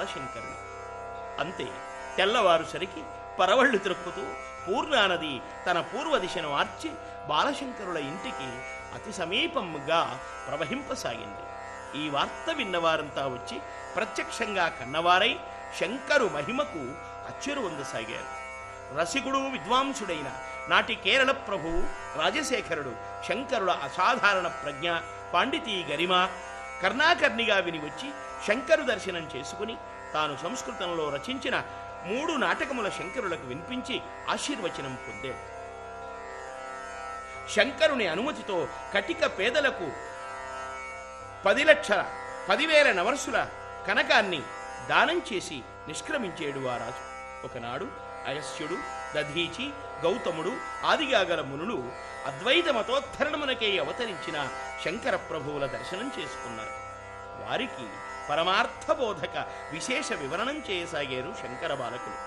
బాలశంకరుడు అంతే తెల్లవారుసరికి పరవళ్ళు త్రొక్కుతూ పూర్ణానది తన పూర్వ దిశను మార్చి బాలశంకరుల ఇంటికి అతి సమీపంగా ప్రవహింపసాగింది ఈ వార్త విన్నవారంతా వచ్చి ప్రత్యక్షంగా కన్నవారై శంకరు మహిమకు అచ్చెరువొందసాగారు రసికుడు విద్వాంసుడైన నాటి కేరళ ప్రభువు రాజశేఖరుడు శంకరుల అసాధారణ ప్రజ్ఞ పాండితీ గరిమ కర్ణాకర్ణిగా విని వచ్చి శంకరు దర్శనం చేసుకుని తాను సంస్కృతంలో రచించిన మూడు నాటకముల శంకరులకు వినిపించి ఆశీర్వచనం పొందాడు శంకరుని అనుమతితో కటిక పేదలకు పది లక్షల పదివేల నవర్సుల కనకాన్ని దానం చేసి నిష్క్రమించేడు ఆ రాజు ఒకనాడు అగస్త్యుడు దధీచి గౌతముడు ఆదిగాగల మునులు అద్వైత మతోద్ధరణమునకై అవతరించిన శంకర ప్రభువుల దర్శనం చేసుకున్నారు వారికి పరమార్థబోధక విశేష వివరణం చేయసాగారు శంకర బాలకులు